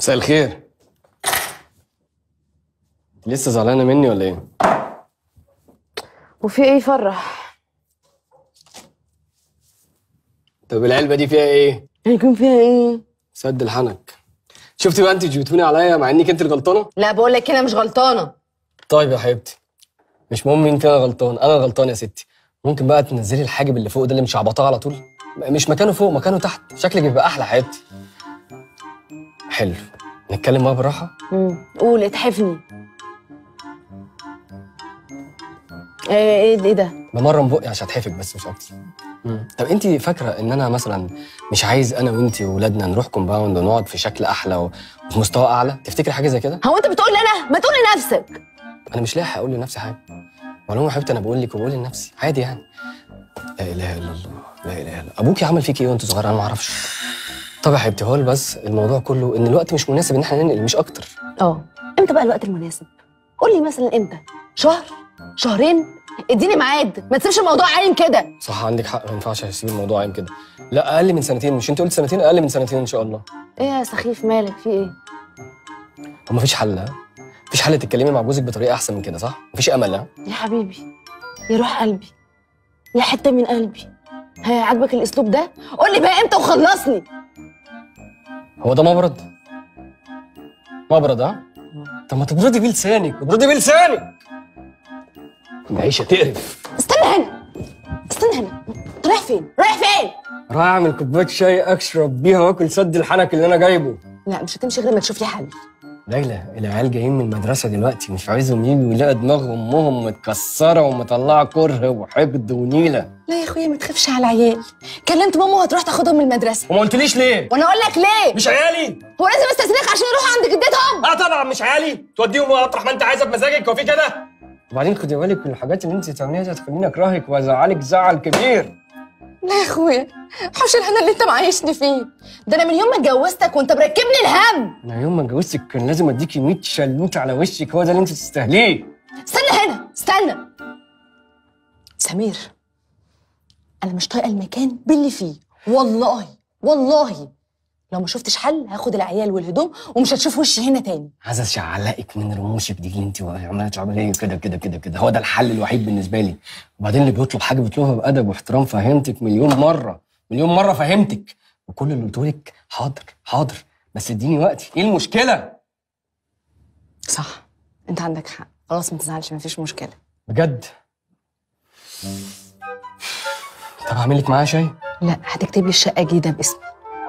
مساء الخير لسه زعلانه مني ولا ايه وفي ايه يفرح طب العلبه دي فيها ايه هيكون فيها ايه سد الحنك شفتي بقى انت جبتوني عليا مع انك انت اللي غلطانه لا بقول لك انا مش غلطانه طيب يا حبيبتي مش مهم مين فينا غلطان انا غلطان يا ستي ممكن بقى تنزلي الحاجب اللي فوق ده اللي مش عبطاه على طول مش مكانه فوق مكانه تحت شكلك بيبقى احلى حياتي حلو نتكلم بقى بالراحه امم قول اتحفني ايه ايه ايه ده بمرن بقي عشان اتحفك بس مش اكتر مم. طب انت فاكره ان انا مثلا مش عايز انا وانت وولادنا نروح كومباوند ونقعد في شكل احلى و- وفي مستوى اعلى تفتكري حاجه زي كده هو انت بتقول لي انا ما تقول لنفسك انا مش لاحق اقول لنفسي حاجه معلومه يا حبيبتي انا بقول لك وبقول لنفسي عادي يعني لا اله الا الله لا اله الا الله ابوكي عمل فيكي ايه وانت صغيره انا ما اعرفش طب يا حبيبتي هو بس الموضوع كله ان الوقت مش مناسب ان احنا ننقل مش اكتر اه امتى بقى الوقت المناسب قول لي مثلا امتى شهر شهرين اديني ميعاد ما تسيبش الموضوع عايم كده صح عندك حق ما ينفعش اسيب الموضوع عايم كده لا اقل من سنتين مش انت قلت سنتين اقل من سنتين ان شاء الله ايه يا سخيف مالك في ايه هو مفيش حل ها مفيش حل تتكلمي مع جوزك بطريقه احسن من كده صح مفيش امل ها يا حبيبي يا روح قلبي يا حته من قلبي ها عاجبك الاسلوب ده قول لي بقى امتى وخلصني هو ده مبرد مبرد ها طب ما تبردي بيه لسانك ابردي بيه لسانك العيشه تقرف استنى هنا استنى هنا انت رايح فين رايح فين راح اعمل كوبايه شاي اشرب بيها واكل سد الحنك اللي انا جايبه لا مش هتمشي غير ما تشوف لي حل ليلى العيال جايين من المدرسه دلوقتي مش عايزهم يجوا يلاقوا دماغ امهم متكسره ومطلعه كره وحقد ونيله لا يا اخويا ما تخافش على العيال كلمت ماما وهتروح تاخدهم من المدرسه وما قلتليش ليه وانا اقول لك ليه مش عيالي هو لازم استاذنك عشان يروحوا عند جدتهم اه طبعا مش عيالي توديهم اطرح ما انت عايزه بمزاجك هو في كده وبعدين خدي بالك من الحاجات اللي انت بتعمليها دي هتخليني اكرهك وازعلك زعل كبير لا يا اخويا حوش الهنا اللي انت معيشني فيه ده انا من يوم ما اتجوزتك وانت مركبني الهم انا يوم ما اتجوزتك كان لازم اديكي 100 شلوت على وشك هو ده اللي انت تستاهليه استنى هنا استنى سمير انا مش طايقه المكان باللي فيه والله والله لو ما شفتش حل هاخد العيال والهدوم ومش هتشوف وشي هنا تاني عايز اشعلقك من رموشك دي اللي انت عماله تعملي كده كده كده كده هو ده الحل الوحيد بالنسبه لي وبعدين اللي بيطلب حاجه بيطلبها بادب واحترام فهمتك مليون مره مليون مره فهمتك وكل اللي قلته لك حاضر حاضر بس اديني وقتي ايه المشكله صح انت عندك حق خلاص ما تزعلش مفيش مشكله بجد طب هعمل لك معاها شاي لا هتكتب لي الشقه جديده باسمي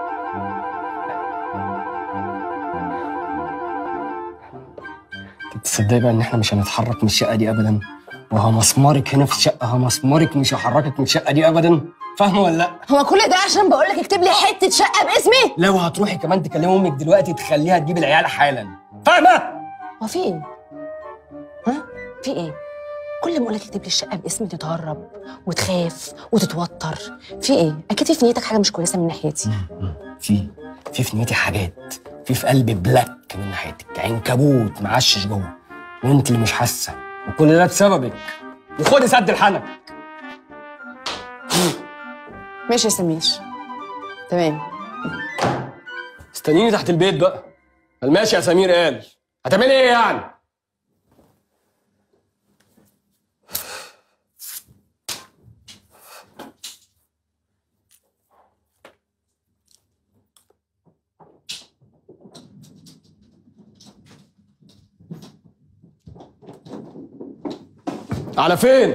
طب تصدقي بقى ان احنا مش هنتحرك من الشقه دي ابدا وهمسمرك هنا في الشقه همسمرك مش هحركك من الشقه دي ابدا فاهمه ولا لا هو كل ده عشان بقول لك اكتب لي حته شقه باسمي لو هتروحي كمان تكلمي امك دلوقتي تخليها تجيب العيال حالا فاهمه هو في ايه ها في ايه كل ما اقول لك اكتب لي الشقه باسمي تتهرب وتخاف وتتوتر في ايه اكيد في في نيتك حاجه مش كويسه من ناحيتي في في في نيتي حاجات في في قلبي بلاك من ناحيتك عنكبوت معشش جوه وانت اللي مش حاسه وكل ده بسببك وخدي سد الحنك ماشي يا سمير تمام استنيني تحت البيت بقى قال ماشي يا سمير قال هتعملي ايه يعني على فين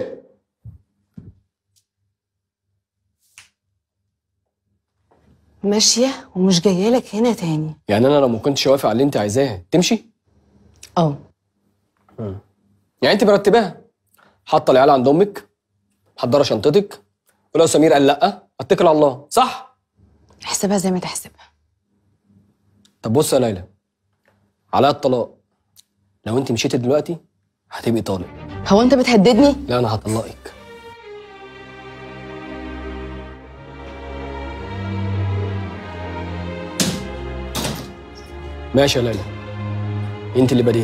ماشيه ومش جايه لك هنا تاني يعني انا لو ما كنتش وافق على اللي انت عايزاه تمشي اه يعني انت مرتباها حاطه العيال عند امك محضره شنطتك ولو سمير قال لا اتكل على الله صح احسبها زي ما تحسبها طب بص يا ليلى على الطلاق لو انت مشيتي دلوقتي هتبقي طالق هو انت بتهددني لا انا هطلقك ماشي يا ليلى انت اللي بديهي